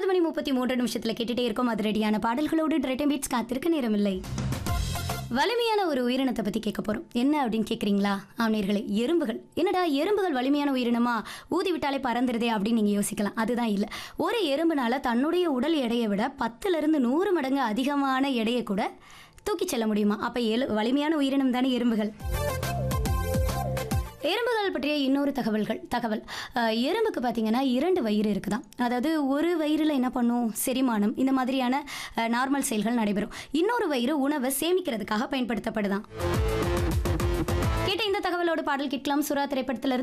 மணி முப்பத்தி மூன்று நிமிஷத்துல கேட்டுட்டே இருக்கோம் அதிரடியான பாடல்களோடு டிரைட்டன் பீட்ஸ் காத்திருக்க நேரமில்லை வலிமையான ஒரு உயிரினத்தை பத்தி கேட்க போறோம் என்ன அப்படின்னு கேக்குறீங்களா ஆமீர்களே எறும்புகள் என்னடா எறும்புகள் வலிமையான உயிரினமா ஊதி விட்டாலே பறந்துருதே அப்படின்னு நீங்க யோசிக்கலாம் அதுதான் இல்ல ஒரு எறும்புனால தன்னுடைய உடல் எடையை விட பத்துல இருந்து நூறு மடங்கு அதிகமான எடையை கூட தூக்கி செல்ல முடியுமா அப்ப எழு வலிமையான உயிரினம் தானே எறும்புகள் எறும்புகள் பற்றிய இன்னொரு தகவல்கள் தகவல் அஹ், எறும்புக்கு பார்த்தீங்கன்னா இரண்டு வயிறு இருக்குதாம் அதாவது ஒரு வயிறில் என்ன பண்ணும் செரிமானம் இந்த மாதிரியான அஹ், நார்மல் செயல்கள் நடைபெறும் இன்னொரு வயிறு உணவை சேமிக்கிறதுக்காக பயன்படுத்தப்படுதாம் கேட்ட இந்த தகவலோட பாடல் கேட்கலாம் சுறா திரைப்படத்துல இருந்து